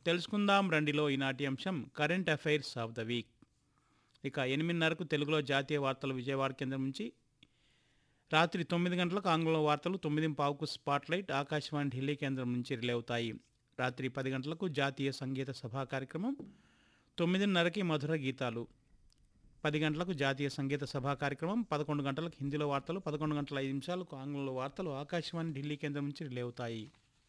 తెలుసుకుందాం రండిలో ఈనాటి అంశం current affairs of the week ఇక ఎనిమిదిన్నరకు తెలుగులో జాతీయ వార్తలు విజయవాడ కేంద్రం నుంచి రాత్రి తొమ్మిది గంటలకు ఆంగ్లంలో వార్తలు తొమ్మిది పావుకు స్పాట్లైట్ ఆకాశవాణి ఢిల్లీ కేంద్రం నుంచి రిలే అవుతాయి రాత్రి పది గంటలకు జాతీయ సంగీత సభా కార్యక్రమం తొమ్మిదిన్నరకి మధుర గీతాలు పది గంటలకు జాతీయ సంగీత సభా కార్యక్రమం పదకొండు గంటలకు హిందీలో వార్తలు పదకొండు గంటల ఐదు నిమిషాలకు ఆంగ్లంలో వార్తలు ఆకాశవాణి ఢిల్లీ కేంద్రం నుంచి రిలే అవుతాయి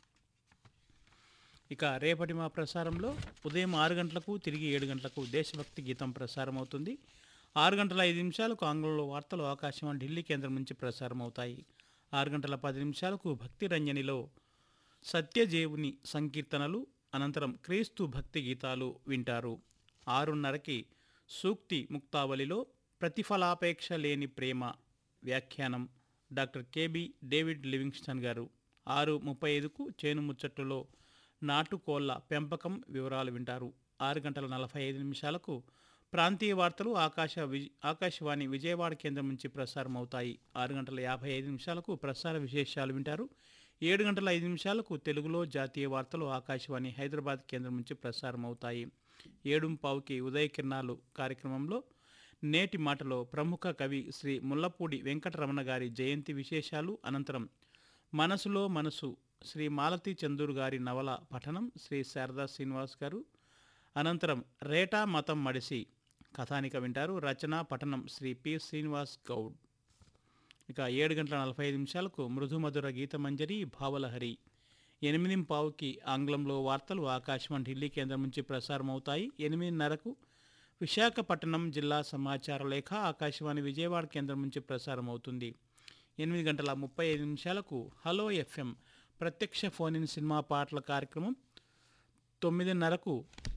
ఇక రేపటి మా ప్రసారంలో ఉదయం ఆరు గంటలకు తిరిగి ఏడు గంటలకు దేశభక్తి గీతం ప్రసారం అవుతుంది ఆరు గంటల ఐదు నిమిషాలకు ఆంగ్లంలో వార్తలు ఆకాశవాణి ఢిల్లీ కేంద్రం నుంచి ప్రసారం అవుతాయి ఆరు గంటల పది నిమిషాలకు భక్తి రంజనిలో సత్యజేవుని సంకీర్తనలు అనంతరం క్రీస్తు భక్తి గీతాలు వింటారు ఆరున్నరకి సూక్తి ముక్తావళిలో ప్రతిఫలాపేక్ష లేని ప్రేమ వ్యాఖ్యానం డాక్టర్ కేబి డేవిడ్ లివింగ్స్టన్ గారు ఆరు ముప్పై ఐదుకు చేను ముచ్చట్టులో నాటుకోళ్ల పెంపకం వివరాలు వింటారు ఆరు గంటల నలభై ఐదు నిమిషాలకు ప్రాంతీయ వార్తలు ఆకాశ విజ ఆకాశవాణి విజయవాడ కేంద్రం నుంచి ప్రసారం అవుతాయి ఆరు గంటల యాభై ఐదు నిమిషాలకు ప్రసార విశేషాలు వింటారు ఏడు గంటల ఐదు నిమిషాలకు తెలుగులో జాతీయ వార్తలు ఆకాశవాణి హైదరాబాద్ కేంద్రం నుంచి ప్రసారం అవుతాయి ఏడు పావుకి ఉదయ కిరణాలు కార్యక్రమంలో నేటి మాటలో ప్రముఖ కవి శ్రీ ముల్లపూడి వెంకటరమణ గారి జయంతి విశేషాలు అనంతరం మనసులో మనసు శ్రీ మాలతి చందూర్ గారి నవల పఠనం శ్రీ శారదా శ్రీనివాస్ గారు అనంతరం రేటా మతం మడిసి కథానిక వింటారు రచన పఠనం శ్రీ పి శ్రీనివాస్ గౌడ్ ఇక ఏడు గంటల నలభై ఐదు నిమిషాలకు మృదుమధుర గీతమంజరి భావలహరి ఎనిమిది పావుకి ఆంగ్లంలో వార్తలు ఆకాశవాణి ఢిల్లీ కేంద్రం నుంచి ప్రసారం అవుతాయి ఎనిమిదిన్నరకు విశాఖపట్నం జిల్లా సమాచార లేఖ ఆకాశవాణి విజయవాడ కేంద్రం నుంచి ప్రసారం అవుతుంది ఎనిమిది గంటల ముప్పై ఐదు నిమిషాలకు హలో ఎఫ్ఎం ప్రత్యక్ష ఫోన్ ఇన్ సినిమా పాటల కార్యక్రమం తొమ్మిదిన్నరకు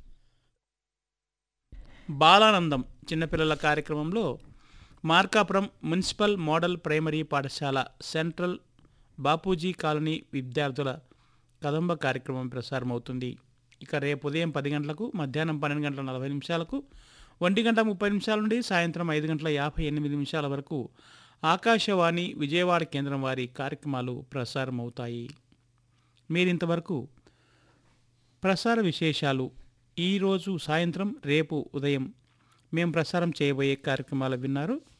బాలానందం చిన్నపిల్లల కార్యక్రమంలో మార్కాపురం మున్సిపల్ మోడల్ ప్రైమరీ పాఠశాల సెంట్రల్ బాపూజీ కాలనీ విద్యార్థుల కదంబ కార్యక్రమం ప్రసారం అవుతుంది ఇక రేపు ఉదయం పది గంటలకు మధ్యాహ్నం పన్నెండు గంటల నలభై నిమిషాలకు ఒంటి గంట ముప్పై నిమిషాల నుండి సాయంత్రం ఐదు గంటల యాభై ఎనిమిది నిమిషాల వరకు ఆకాశవాణి విజయవాడ కేంద్రం వారి కార్యక్రమాలు ప్రసారం అవుతాయి మీరింతవరకు ప్రసార విశేషాలు ఈరోజు సాయంత్రం రేపు ఉదయం మేము ప్రసారం చేయబోయే కార్యక్రమాలు విన్నారు